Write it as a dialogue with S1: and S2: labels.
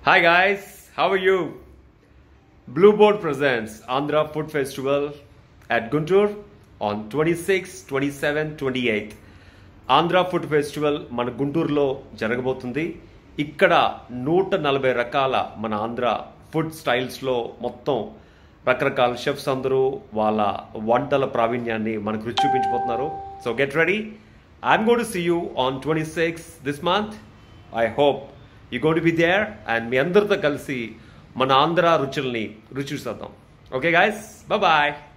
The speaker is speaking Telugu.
S1: Hi guys, how are you? Blue Board presents Andhra Food Festival at Guntur on 26, 27, 28. Andhra food festival మన గుంటూరులో జరగబోతుంది ఇక్కడ నూట నలభై రకాల మన ఆంధ్ర ఫుడ్ స్టైల్స్లో మొత్తం రకరకాల షెఫ్స్ అందరూ వాళ్ళ వంటల ప్రావీణ్యాన్ని మనకు రుచి చూపించబోతున్నారు so get ready I'm gonna see you on twenty six this month I hope you gonna be there and మీ అందరితో కలిసి మన ఆంధ్ర రుచుల్ని రుచి చూసేద్దాం ఓకే గాయస్ బాయ్